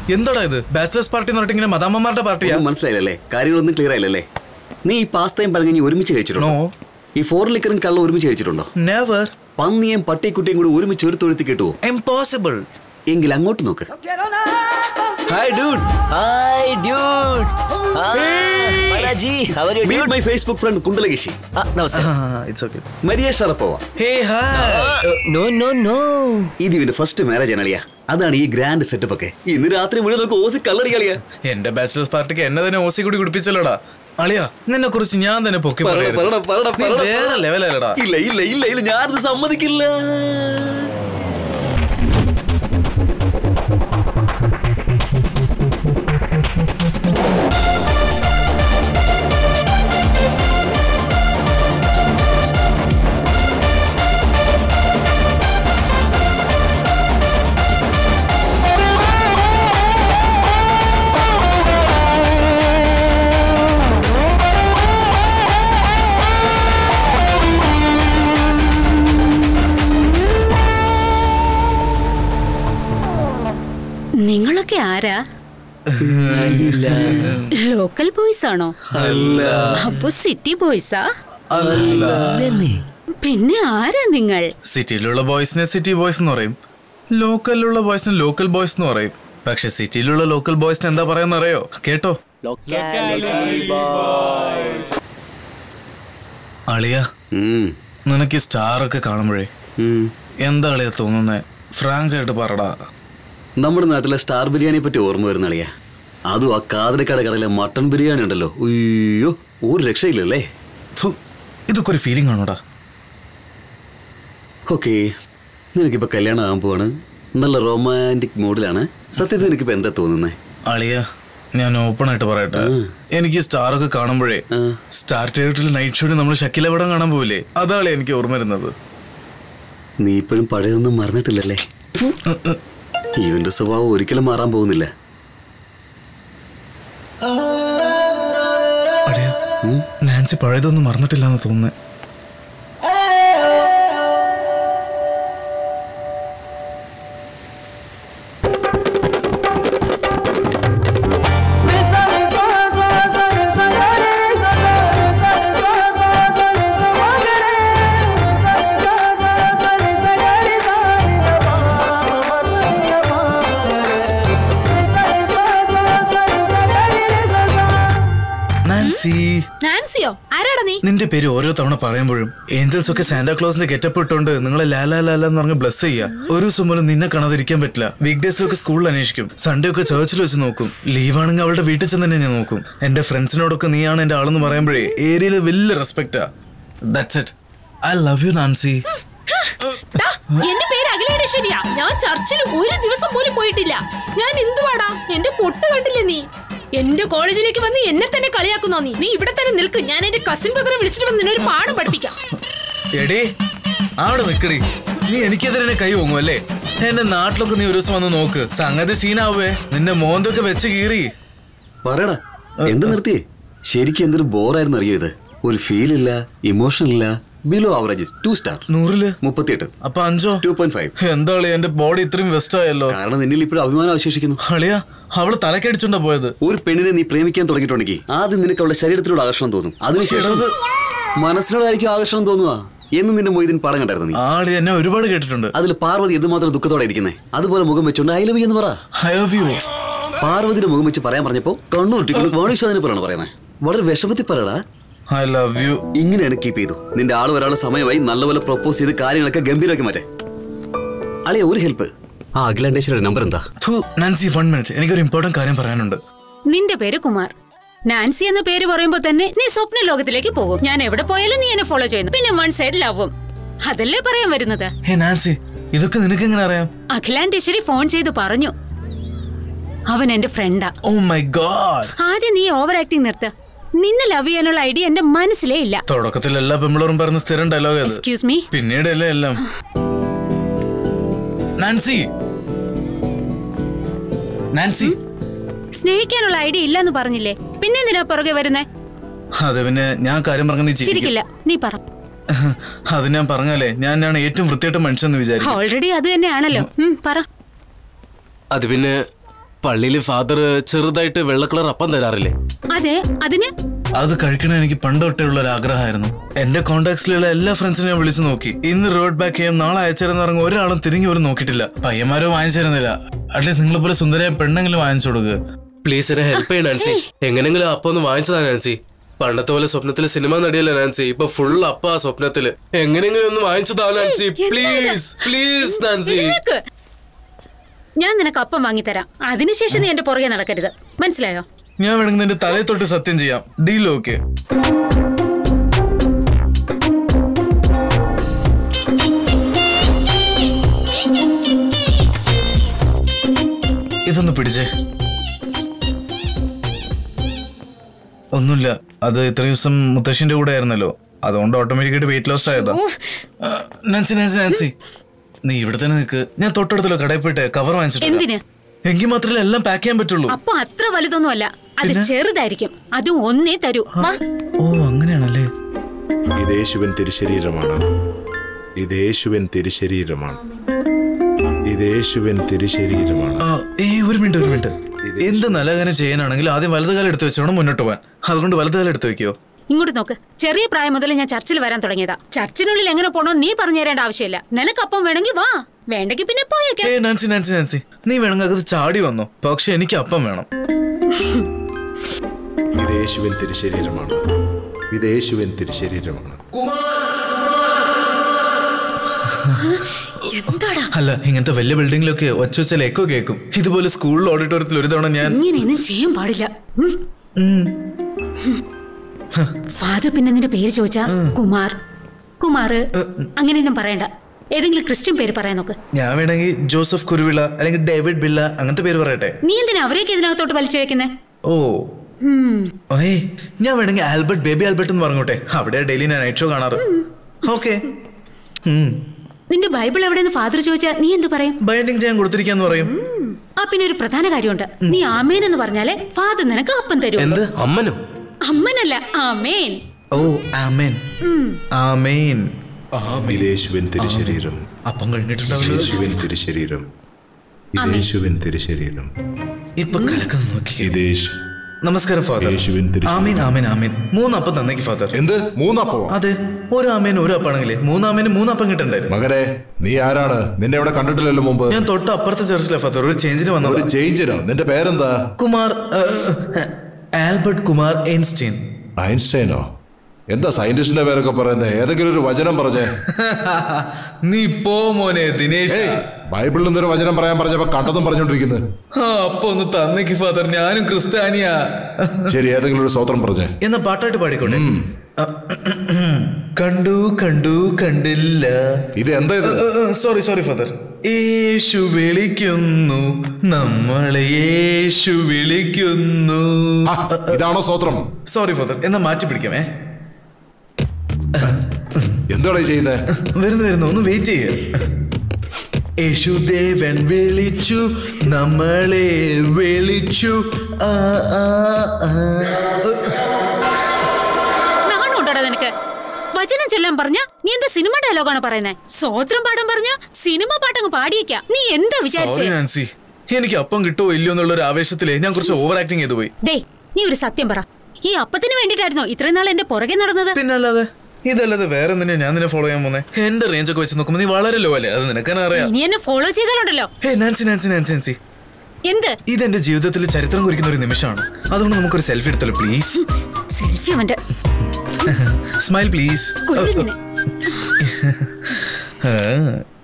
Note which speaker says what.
Speaker 1: എന്താടാ ഇത് bachelors party എന്ന് പറഞ്ഞിട്ട് ഇങ്ങനെ മദാമ്മമാരുടെ പാർട്ടിയാ
Speaker 2: ഒന്നും മനസ്സിലായില്ലല്ലേ കാര്യങ്ങളൊന്നും ക്ലിയർ ആയില്ലല്ലേ നീ ഈ പാസ്തയും പഴങ്ങി ഒരുമിച്ച് കഴിച്ചിട്ടുണ്ടോ
Speaker 1: No.
Speaker 2: ഈ ഫോർ ലിക്കറും കള്ളം ഒരുമിച്ച് കഴിച്ചിട്ടുണ്ടോ
Speaker 1: നെവർ
Speaker 2: പന്നിയും പട്ടിക്കുട്ടിയും കൂടി ഒരുമിച്ച് ഒരു തൊഴുത്തി കിട്ടുമോ
Speaker 1: ഇമ്പോസിബിൾ
Speaker 2: എങ്കിൽ അങ്ങോട്ട് നോക്ക് hi dude
Speaker 3: Hi, dude. Ah, Balaji, how are you,
Speaker 2: meet
Speaker 3: dude?
Speaker 2: My Facebook friend Kundalakeshi
Speaker 3: Ah, namaste.
Speaker 1: It's okay
Speaker 2: Maria Sharapova
Speaker 1: hey hi
Speaker 3: Ah, no, no, no.
Speaker 2: ഇത് ഇവന്റെ ഫസ്റ്റ് മാരേജ് ആണ് അളിയ അതാണ് ഈ ഗ്രാൻഡ് സെറ്റപ്പ് ഒക്കെ ഇന്ന് രാത്രി മുഴുവൻ നമുക്ക് ഓസി കള്ളടി കളിയാ
Speaker 1: എന്റെ ബാച്ചിലേഴ്സ് പാർട്ടിക്ക് എന്നെ തന്നെ ഓസി കൂടി കുടിപ്പിച്ചല്ലോടാ അളിയാ നിന്നെ കുറിച്ച് ഞാൻ തന്നെ പൊക്കി
Speaker 2: പറടാ,
Speaker 1: പറയരുത്.
Speaker 2: പറടാ, പറടാ,
Speaker 1: നീ
Speaker 2: പറടാ,
Speaker 1: വേറെ
Speaker 2: പറടാ.
Speaker 1: ലെവലല്ലടാ
Speaker 2: ഇല്ല ഇല്ല ഇല്ല ഇല്ല ഞാനത് സമ്മതിക്കില്ല
Speaker 4: നിങ്ങളൊക്കെ ആരാ ലോക്കൽ ബോയ്സ് ആണോ
Speaker 2: അല്ല
Speaker 4: അപ്പൊ സിറ്റി ബോയ്സാ
Speaker 3: ഇല്ലെന്നേ.
Speaker 4: പിന്നെ ആരാ നിങ്ങൾ
Speaker 1: സിറ്റിയിലുള്ള ബോയ്സിനെ സിറ്റി ബോയ്സ് എന്ന് പറയും ലോക്കലിലുള്ള ബോയ്സിനെ ലോക്കൽ ബോയ്സ് എന്ന് പറയും പക്ഷെ സിറ്റിയിലുള്ള ലോക്കൽ ബോയ്സിന് എന്താ പറയാന്ന് അറിയോ കേട്ടോ അളിയ
Speaker 2: ഉം,
Speaker 1: നിനക്ക് സ്റ്റാർ ഒക്കെ കാണുമ്പോഴേ
Speaker 2: ഉം.
Speaker 1: എന്താ അളിയ തോന്നുന്നേ ഫ്രാങ്ക് ആയിട്ട് പറടാ
Speaker 2: നമ്മുടെ നാട്ടിലെ സ്റ്റാർ ബിരിയാണിയെ പറ്റി ഓർമ്മ വരുന്ന അളിയ അതും ആ കാതിരക്കട കടയിലെ മട്ടൺ ബിരിയാണി ഉണ്ടല്ലോ അയ്യോ ഒരു രക്ഷയില്ലല്ലേ
Speaker 1: ഥു, ഇതൊക്കെ ഒരു ഫീലിംഗ് ആണോടാ
Speaker 2: ഓക്കെ നിനക്കിപ്പോ കല്യാണം ആകാൻ പോവാണ് നല്ല റൊമാൻറ്റിക് മൂഡിലാണ് സത്യത്തിൽ നിനക്കിപ്പോ എന്താ തോന്നുന്നേ
Speaker 1: അളിയ ഞാൻ ഓപ്പൺ ആയിട്ട് പറയട്ടെ എനിക്ക് സ്റ്റാർ ഒക്കെ കാണുമ്പോഴേ
Speaker 2: ആ.
Speaker 1: സ്റ്റാർ തിയേറ്ററിൽ നൈറ്റ് ഷോയിൽ നമ്മൾ ഷക്കില പടം കാണാൻ പോവില്ലേ അതാണ് എനിക്ക് ഓർമ്മ വരുന്നത്
Speaker 2: നീ ഇപ്പോഴും പഴയൊന്നും മറന്നിട്ടില്ലല്ലേ ഇവന്റെ സ്വഭാവം ഒരിക്കലും മാറാൻ പോകുന്നില്ല
Speaker 1: അളിയ നാൻസി പഴയതൊന്നും മറന്നിട്ടില്ലെന്ന് തോന്നുന്നു നാൻസി
Speaker 4: നാൻസിയോ ആരാടാ നീ
Speaker 1: നിന്റെ പേര് ഓരോ തവണ പറയുമ്പോഴും ഏഞ്ചൽസ് ഒക്കെ സാന്റാക്ലോസിന്റെ ഗെറ്റപ്പ് ഇട്ടുകൊണ്ട് നിങ്ങളെ ലാലാ ലാല എന്ന് പറഞ്ഞ് ബ്ലസ് ചെയ്യുക ഒരു ദിവസം പോലും നിന്നെ കാണാതിരിക്കാൻ പറ്റില്ല വീക്ക് ഡേയ്സിലൊക്കെ സ്കൂളിൽ അന്വേഷിക്കും സൺഡേ ഒക്കെ ചേർച്ചിൽ വെച്ച് നോക്കും ലീവ് ആണെങ്കിൽ അവളുടെ വീട്ടിൽ ചെന്ന് തന്നെ ഞാൻ നോക്കും എന്റെ ഫ്രണ്ട്സിനോടൊക്കെ നീയാണ് എന്റെ ആളെന്ന് പറയുമ്പോഴേ ഏരിയയിൽ വലിയ റെസ്പെക്റ്റാ that's it I love you Nancy
Speaker 5: ടാ, എന്റെ പേര് അഖിലേശ്വരിയാ ഞാൻ ചർച്ചിൽ ഒരു ദിവസം പോലും പോയിട്ടില്ല ഞാൻ എന്തുവാടാ എന്റെ പൊട്ട് കണ്ടില്ലേ നീ എന്റെ കോളേജിലേക്ക് വന്ന് എന്നെ തന്നെ കളിയാക്കുന്നോ നീ നീ ഇവിടെ തന്നെ നിൽക്ക് ഞാൻ എന്റെ കസിൻ ബ്രദറെ വിളിച്ചിട്ട് വന്ന് നിന്നൊരു പാഠം പഠിപ്പിക്കാം
Speaker 1: എടേ അവിടെ നിക്കടി നീ എനിക്കെതിരെ കൈ ഓങ്ങും അല്ലേ എന്റെ നാട്ടിലൊക്കെ നീ ഒരു ദിവസം വന്ന് നോക്ക് സംഗതി സീനാവേ നിന്റെ മോന്തൊക്കെ വെച്ച് കീറി
Speaker 2: പറയടാ എന്ത് നിർത്തിയേ ശരിക്കും എന്തൊരു ബോറായിരുന്നു അറിയോ ഇത് ഒരു ഫീൽ ഇല്ല ഇമോഷൻ ഇല്ല ബിലോ ആവറേജ് ടു സ്റ്റാർ
Speaker 1: നൂറില്
Speaker 2: മുപ്പത്തിയെട്ട്
Speaker 1: അപ്പൊ അഞ്ചോ
Speaker 2: ടു പോയിന്റ് ഫൈവ്
Speaker 1: എന്താ കളി എന്റെ ബോഡി ഇത്രയും വെസ്റ്റ് ആയല്ലോ
Speaker 2: കാരണം നിന്നിൽ ഇപ്പോഴും അഭിമാനം അവശേഷിക്കുന്നു
Speaker 1: അളിയ അവള് തലക്കടിച്ചോണ്ടാ പോയത്
Speaker 2: ഒരു പെണ്ണിനെ നീ പ്രേമിക്കാൻ തുടങ്ങിയിട്ടുണ്ടെങ്കിൽ ആദ്യം നിനക്ക് അവളുടെ ശരീരത്തിനോട് ആകർഷണം തോന്നും അതിനുശേഷം മനസ്സിനോടായിരിക്കും ആകർഷണം തോന്നുക എന്ന് നിന്റെ മൊയ്തീൻ പാടം കണ്ടായിരുന്നു നീ
Speaker 1: ആളി എന്നെ ഒരുപാട് കേട്ടിട്ടുണ്ട്
Speaker 2: അതിൽ പാർവതി എന്തുമാത്രം ദുഃഖത്തോടെ ഇരിക്കുന്നേ അതുപോലെ മുഖം വെച്ചോണ്ട് ഐ ലവ് എന്ന് പറ
Speaker 1: ഐ ലവ് യു
Speaker 2: പാർവതിയുടെ മുഖം വെച്ച് പറയാൻ പറഞ്ഞപ്പോ കണ്ണൂർ ടിക്കൊണ്ട് വേണിശ്വാദിനെ പറയണ പറയുന്നത് വളരെ വിഷമത്തിൽ പറയടാ
Speaker 1: ഐ ലവ് യു
Speaker 2: ഇങ്ങനെയാണ് കീപ്പ് ചെയ്തു നിന്റെ ആള് ഒരാളുടെ സമയമായി നല്ലപോലെ പ്രൊപ്പോസ് ചെയ്ത് കാര്യങ്ങളൊക്കെ ഗംഭീരമാക്കി മാറ്റേ അളിയ ഒരു ഹെൽപ്പ് ആ അഖിലാണ്ടേശ്വരുടെ നമ്പർ എന്താ
Speaker 1: നാൻസി വൺ മിനിറ്റ് എനിക്കൊരു ഇമ്പോർട്ടന്റ് കാര്യം പറയാനുണ്ട്
Speaker 4: നിന്റെ പേര് കുമാർ നാൻസി എന്ന പേര് പറയുമ്പോ തന്നെ നീ സ്വപ്ന ലോകത്തിലേക്ക് പോകും ഞാൻ എവിടെ പോയാലും നീ എന്നെ ഫോളോ ചെയ്യുന്നു പിന്നെ വൺ സൈഡ് ലവും അതല്ലേ പറയാൻ വരുന്നത്
Speaker 1: ഹേ നാൻസി ഇതൊക്കെ നിനക്ക് എങ്ങനെ അറിയാം
Speaker 4: അഖിലാണ്ടേശ്വരി ഫോൺ ചെയ്ത് പറഞ്ഞു അവൻ എന്റെ ഫ്രണ്ടാ
Speaker 1: ഓ മൈ ഗോഡ്
Speaker 4: ആദ്യം നീ ഓവർ ആക്ടിങ് നിർത്ത നിന്നെ ലവ് ചെയ്യാനുള്ള ഐഡിയ എന്റെ മനസ്സിലേ ഇല്ല
Speaker 1: തുടക്കത്തിൽ എല്ലാ പെമ്പിളറും പറഞ്ഞ സ്ഥിരം ഡയലോഗ് അത്
Speaker 4: എക്സ്ക്യൂസ് മീ
Speaker 1: പിന്നീട് അല്ലേ എല്ലാം നാൻസി നാൻസി
Speaker 4: സ്നേഹിക്കാനുള്ള ഐഡിയ ഇല്ലെന്ന് പറഞ്ഞില്ലേ പിന്നെ എന്തിനാ പുറകെ വരുന്നേ
Speaker 1: അത് പിന്നെ ഞാൻ കാര്യം പറഞ്ഞ നീ ചിരിക്കും
Speaker 4: ചിരിക്കില്ല നീ പറ
Speaker 1: അത് ഞാൻ പറഞ്ഞാലേ ഞാനാണ് ഏറ്റവും വൃത്തിയായിട്ട് മനുഷ്യൻ എന്ന് വിചാരിക്കും
Speaker 4: ഓൾറെഡി അത് തന്നെയാണല്ലോ ഉം, പറ
Speaker 6: അത് പിന്നെ പള്ളിയിൽ ഫാദർ ചെറുതായിട്ട് വെള്ള കളർ അപ്പം തരാറില്ലേ
Speaker 4: അതെ അതിന്
Speaker 1: അത് കഴിക്കണ എനിക്ക് പണ്ട് തൊട്ടേ ഉള്ള ഒരു ആഗ്രഹമായിരുന്നു എന്റെ കോണ്ടാക്ട്സിലുള്ള എല്ലാ ഫ്രണ്ട്സിനെ ഞാൻ വിളിച്ചു നോക്കി ഇന്ന് റോഡ് ബാക്ക് ചെയ്യാൻ നാളെ അയച്ചിരുന്ന് ഇറങ്ങും ഒരാളും തിരിഞ്ഞു പോലും നോക്കിയിട്ടില്ല പയ്യന്മാരോ വാങ്ങിച്ചിരുന്നില്ല അറ്റ്ലീസ്റ്റ് നിങ്ങളെ പോലെ സുന്ദരമായ പെണ്ണെങ്കിലും വാങ്ങിച്ചു കൊടുക്കുക
Speaker 6: പ്ലീസ് എന്നെ ഹെൽപ്പ് ചെയ്യ നാൻസി എങ്ങനെങ്കിലും അപ്പം ഒന്ന് വാങ്ങിച്ചതാ നാൻസി പണ്ടത്തെ പോലെ സ്വപ്നത്തില് സിനിമ നടിയല്ലേ നാൻസി ഇപ്പൊ ഫുൾ അപ്പ ആ സ്വപ്നത്തില് എങ്ങനെങ്കിലും ഒന്ന് വാങ്ങിച്ചതാ നാൻസി പ്ലീസ് പ്ലീസ് നാൻസി
Speaker 4: നിനക്ക് ഞാൻ നിനക്ക് അപ്പം വാങ്ങിത്തരാം അതിനുശേഷം നീ എന്റെ പുറകെ നടക്കരുത് മനസ്സിലായോ
Speaker 1: ഞാൻ വേണമെങ്കിൽ നിന്റെ തലയിൽ തൊട്ട് സത്യം ചെയ്യാം ഡീൽ ഓക്കെ ഇതൊന്ന് പിടിച്ചേ ഒന്നുമില്ല അത് ഇത്ര ദിവസം മുത്തശ്ശിന്റെ കൂടെ ആയിരുന്നല്ലോ അതുകൊണ്ട് ഓട്ടോമാറ്റിക്കായിട്ട് വെയിറ്റ് ലോസ് ആയതാ
Speaker 4: ഊഫ്.
Speaker 1: ആ, നാൻസി നാൻസി നാൻസി നീ ഇവിടെ തന്നെ നിൽക്ക് ഞാൻ തൊട്ടടുത്തുള്ള കടയിൽ പോയിട്ട് കവർ വാങ്ങിച്ചിട്ട്
Speaker 4: എന്തിന്
Speaker 1: എങ്കിൽ മാത്രമേ എല്ലാം പാക്ക് ചെയ്യാൻ പറ്റുള്ളൂ
Speaker 4: അപ്പൊ അത്ര വലുതൊന്നുമല്ല അത് ചെറുതായിരിക്കും അതും ഒന്നേ തരൂ വാ
Speaker 1: ഓ അങ്ങനെയാണല്ലേ
Speaker 7: ഇത് യേശുവിൻ തിരുശരീരമാണ് ഇത് യേശുവിൻ തിരുശരീരമാണ് ഇത് യേശുവിൻ തിരുശരീരമാണ്
Speaker 1: ആ, ഏയ് ഒരു മിനിറ്റ് ഒരു മിനിറ്റ് എന്ത് നല്ല കാര്യം ചെയ്യാനാണെങ്കിൽ ആദ്യം വലത് കാലം എടുത്ത് വെച്ചോണം മുന്നോട്ട് പോകാൻ അതുകൊണ്ട് വലത് കാലം എടുത്ത് വെക്കോ
Speaker 4: ഇങ്ങോട്ട് നോക്ക് ചെറിയ പ്രായം മുതൽ ഞാൻ ചർച്ചിൽ വരാൻ തുടങ്ങിയതാ ചർച്ചിനുള്ളിൽ എങ്ങനെ പോണോ നീ പറഞ്ഞു തരേണ്ട ആവശ്യമില്ല നിനക്കപ്പം വേണമെങ്കിൽ വാ വേണ്ടെങ്കിൽ പിന്നെ പോയേക്കാം
Speaker 1: ഏ നാൻസി നാൻസി നാൻസി നീ വേണമെങ്കിൽ അകത്ത് ചാടി വന്നോ പക്ഷെ എനിക്ക് അപ്പം വേണം
Speaker 7: ഇത് യേശുവിൻ തിരുശരീരമാണ് ഇത് യേശുവിൻ തിരുശരീരമാണ്
Speaker 4: എന്താടാ
Speaker 1: അല്ല ഇങ്ങനത്തെ വലിയ ബിൽഡിങ്ങിലൊക്കെ ഒച്ച വെച്ചാൽ എക്കോ കേൾക്കും ഇതുപോലെ സ്കൂളിൽ ഓഡിറ്റോറിയത്തിൽ ഒരു തവണ ഞാൻ
Speaker 4: ഇങ്ങനെയൊന്നും ചെയ്യാൻ പാടില്ല ഉം. ഫാദർ പിന്നെ നിന്റെ പേര് ചോദിച്ചാ കുമാർ കുമാർ അങ്ങനെയൊന്നും പറയണ്ട ഏതെങ്കിലും ക്രിസ്ത്യൻ പേര് പറയാൻ നോക്ക്
Speaker 1: ഞാൻ വേണമെങ്കിൽ ജോസഫ് കുരുവിള അല്ലെങ്കിൽ ഡേവിഡ് ബില്ല അങ്ങനത്തെ പേര് പറയട്ടെ
Speaker 4: നീ എന്തിനാ അവരെയൊക്കെ ഇതിനകത്തോട്ട് വലിച്ചിഴക്കുന്നേ
Speaker 1: ഓ ഏയ് ഞാൻ വേണമെങ്കിൽ ആൽബർട്ട് ബേബി ആൽബർട്ട് എന്ന് പറഞ്ഞോട്ടെ അവിടെ ഡെയിലി ഞാൻ നൈറ്റ് ഷോ കാണാറ് ഓക്കെ
Speaker 4: നിന്റെ ബൈബിൾ എവിടെയെന്ന് ഫാദർ ചോദിച്ചാ നീ എന്ത് പറയും
Speaker 1: ബൈൻഡിങ് ചെയ്യാൻ കൊടുത്തിരിക്കാന്ന് പറയും
Speaker 4: ആ പിന്നെ ഒരു പ്രധാന കാര്യമുണ്ട് നീ ആമേൻ എന്ന് പറഞ്ഞാലേ ഫാദർ നിനക്ക് അപ്പം തരും
Speaker 6: എന്ത് അമ്മനോ
Speaker 4: അമ്മനല്ല ആമേൻ
Speaker 1: ഓ ആമേൻ ആമേൻ
Speaker 7: ഇത് യേശുവിൻ തിരുശരീരം
Speaker 1: അപ്പം
Speaker 7: ഇത്
Speaker 1: കഴിഞ്ഞിട്ടുണ്ടാവില്ല
Speaker 7: യേശുവിൻ തിരുശരീരം ഇത് യേശുവിൻ തിരുശരീരം
Speaker 1: ഇപ്പൊ കലക്കുന്നത് നോക്കി
Speaker 7: ഇത് യേശു
Speaker 1: നമസ്കാരം ഫാദർ
Speaker 7: യേശുവിൻ തിരുശരീരം.
Speaker 1: ആമീൻ ആമീൻ ആമീൻ മൂന്നപ്പം തന്നേക്ക് ഫാദർ
Speaker 7: എന്ത് മൂന്നപ്പോ
Speaker 1: അതെ ഒരു ആമേന് ഒരു അപ്പാണെങ്കിലേ മൂന്നാമേന് മൂന്നപ്പം കിട്ടണ്ടായിരുന്നു
Speaker 7: മകരെ നീ ആരാണ് നിന്നെ ഇവിടെ കണ്ടിട്ടില്ലല്ലോ മുമ്പ്
Speaker 1: ഞാൻ തൊട്ട് അപ്പുറത്തെ ചർച്ചിലെ ഫാദർ ഒരു ചേഞ്ചിന്
Speaker 7: ഒരു
Speaker 1: വന്നത്
Speaker 7: ചേഞ്ചിനോ നിന്റെ പേരെന്താ
Speaker 1: കുമാർ ഏഹ്, ആൽബർട്ട് കുമാർ ഐൻസ്റ്റീൻ
Speaker 7: ഐൻസ്റ്റൈനോ എന്താ സയന്റിസ്റ്റിന്റെ പേരൊക്കെ പറയുന്നത് ഏതെങ്കിലും ഒരു വചനം പറഞ്ഞേ
Speaker 1: നീ പോ മോനെ ദിനേശ്
Speaker 7: ഏയ് ബൈബിളിൽ നിന്നൊരു വചനം പറയാൻ പറഞ്ഞപ്പോ കണ്ടതും പറഞ്ഞോണ്ടിരിക്കുന്നത്
Speaker 1: ആ അപ്പൊ ഒന്ന് തന്നേക്ക് ഫാദർ ഞാനും ക്രിസ്ത്യാനിയാ
Speaker 7: ശരി ഏതെങ്കിലും ഒരു സ്വത്രം പറഞ്ഞേ
Speaker 1: എന്നാ പാട്ടായിട്ട് പാടിക്കോട്ടെ കണ്ടു കണ്ടു കണ്ടില്ല
Speaker 7: ഇത് എന്താ ഇത്
Speaker 1: സോറി സോറി ഫാദർ യേശു വിളിക്കുന്നു നമ്മളെ യേശു വിളിക്കുന്നു
Speaker 7: ആ, ഇതാണോ സ്വത്രം
Speaker 1: സോറി ഫാദർ എന്നാ മാറ്റി പിടിക്കാമേ
Speaker 7: എന്താണ് ചെയ്യുന്നത്
Speaker 1: വരുന്നു വരുന്നു ഒന്ന് വെയിറ്റ് ചെയ്യ യേശുദേവൻ വിളിച്ചു നമ്മളെ വിളിച്ചു ആ, ആ, ആ.
Speaker 4: നാണുണ്ടോടാ നിനക്ക് വചനം ചൊല്ലാൻ പറഞ്ഞ നീ എന്താ സിനിമ ഡയലോഗാണ് പറയുന്നത് സ്വോത്രം പാടാൻ പറഞ്ഞ സിനിമ പാട്ടങ്ങ് പാടിയേക്കാം നീ എന്താ
Speaker 1: സോറി
Speaker 4: വിചാരിച്ചേ
Speaker 1: നാൻസി എനിക്ക് അപ്പം കിട്ടുമോ ഇല്ലയോ എന്നുള്ള ഒരു ആവേശത്തില് ഞാൻ കുറച്ച് ഓവർ ആക്ടിങ് ചെയ്തു പോയി
Speaker 4: ഡേ നീ ഒരു സത്യം പറ ഈ അപ്പത്തിന് വേണ്ടിട്ടായിരുന്നോ ഇത്രയും നാൾ എന്റെ പുറകെ നടന്നത്
Speaker 1: പിന്നല്ലാതെ ഇതല്ലാതെ വേറെ എന്തിനാ ഞാൻ നിന്നെ ഫോളോ ചെയ്യാൻ പോന്നെ എന്റെ റേഞ്ച് ഒക്കെ വെച്ച് നോക്കുമ്പോൾ നീ വളരെ ലോ അല്ലേ അത് നിനക്കെന്നെ അറിയാം
Speaker 4: ഇനി എന്നെ ഫോളോ ചെയ്താലുണ്ടല്ലോ
Speaker 1: hey Nancy Nancy Nancy Nancy
Speaker 4: എന്ത്
Speaker 1: ഇതെന്റെ ജീവിതത്തിൽ ചരിത്രം കുറിക്കുന്ന ഒരു നിമിഷമാണ് അതുകൊണ്ട് നമുക്കൊരു സെൽഫി എടുത്തല്ലോ പ്ലീസ്
Speaker 4: സെൽഫി അവന്റെ
Speaker 1: സ്മൈൽ പ്ലീസ്
Speaker 4: കൊല്ലുന്നിനെ
Speaker 1: ആ